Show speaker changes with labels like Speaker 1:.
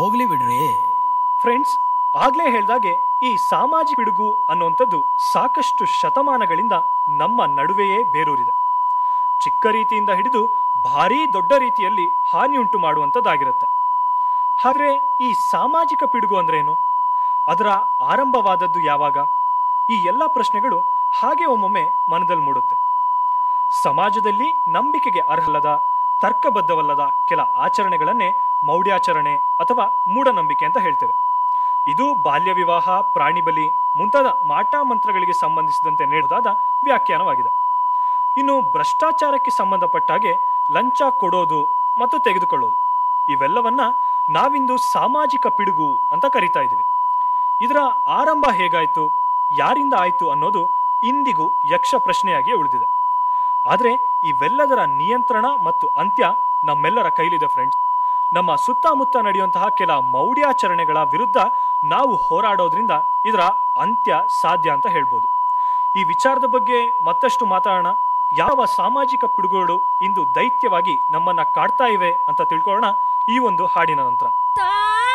Speaker 1: ಹೋಗ್ಲಿ ಬಿಡ್ರಿ
Speaker 2: ಫ್ರೆಂಡ್ಸ್ ಆಗ್ಲೇ ಹೇಳ್ದಾಗೆ ಈ ಸಾಮಾಜಿಕ ಪಿಡುಗು ಅನ್ನುವಂಥದ್ದು ಸಾಕಷ್ಟು ಶತಮಾನಗಳಿಂದ ನಮ್ಮ ನಡುವೆಯೇ ಬೇರೂರಿದೆ ಚಿಕ್ಕ ರೀತಿಯಿಂದ ಹಿಡಿದು ಭಾರೀ ದೊಡ್ಡ ರೀತಿಯಲ್ಲಿ ಹಾನಿಯುಂಟು ಮಾಡುವಂಥದ್ದಾಗಿರುತ್ತೆ ಆದರೆ ಈ ಸಾಮಾಜಿಕ ಪಿಡುಗು ಅಂದ್ರೇನು ಅದರ ಆರಂಭವಾದದ್ದು ಯಾವಾಗ ಈ ಎಲ್ಲ ಪ್ರಶ್ನೆಗಳು ಹಾಗೆ ಒಮ್ಮೊಮ್ಮೆ ಮನದಲ್ಲಿ ಮೂಡುತ್ತೆ ಸಮಾಜದಲ್ಲಿ ನಂಬಿಕೆಗೆ ಅರ್ಹಲ್ಲದ ತರ್ಕಬದ್ಧವಲ್ಲದ ಕೆಲ ಆಚರಣೆಗಳನ್ನೇ ಮೌಢ್ಯಾಚರಣೆ ಅಥವಾ ಮೂಢನಂಬಿಕೆ ಅಂತ ಹೇಳ್ತೇವೆ ಇದು ಬಾಲ್ಯ ವಿವಾಹ ಪ್ರಾಣಿ ಬಲಿ ಮುಂತಾದ ಮಾಟ ಮಂತ್ರಗಳಿಗೆ ಸಂಬಂಧಿಸಿದಂತೆ ನೀಡಬಹುದಾದ ವ್ಯಾಖ್ಯಾನವಾಗಿದೆ ಇನ್ನು ಭ್ರಷ್ಟಾಚಾರಕ್ಕೆ ಸಂಬಂಧಪಟ್ಟ ಹಾಗೆ ಲಂಚ ಕೊಡೋದು ಮತ್ತು ತೆಗೆದುಕೊಳ್ಳೋದು ಇವೆಲ್ಲವನ್ನ ನಾವಿಂದು ಸಾಮಾಜಿಕ ಪಿಡುಗು ಅಂತ ಕರಿತಾ ಇದ್ದೀವಿ ಇದರ ಆರಂಭ ಹೇಗಾಯ್ತು ಯಾರಿಂದ ಆಯ್ತು ಅನ್ನೋದು ಇಂದಿಗೂ ಯಕ್ಷ ಪ್ರಶ್ನೆಯಾಗಿಯೇ ಉಳಿದಿದೆ ಆದರೆ ಇವೆಲ್ಲದರ ನಿಯಂತ್ರಣ ಮತ್ತು ಅಂತ್ಯ ನಮ್ಮೆಲ್ಲರ ಕೈಲಿದೆ ಫ್ರೆಂಡ್ಸ್ ನಮ್ಮ ಸುತ್ತಮುತ್ತ ನಡೆಯುವಂತಹ ಕೆಲ ಮೌಢ್ಯಾಚರಣೆಗಳ ವಿರುದ್ಧ ನಾವು ಹೋರಾಡೋದ್ರಿಂದ ಇದರ ಅಂತ್ಯ ಸಾಧ್ಯ ಅಂತ ಹೇಳ್ಬೋದು ಈ ವಿಚಾರದ ಬಗ್ಗೆ ಮತ್ತಷ್ಟು ಮಾತಾಡೋಣ ಯಾವ ಸಾಮಾಜಿಕ ಪಿಡುಗುಗಳು ಇಂದು ದೈತ್ಯವಾಗಿ ನಮ್ಮನ್ನ ಕಾಡ್ತಾ ಇವೆ ಅಂತ ತಿಳ್ಕೊಳ್ಳೋಣ ಈ ಒಂದು ಹಾಡಿನ ನಂತರ
Speaker 3: ತಾಯಿ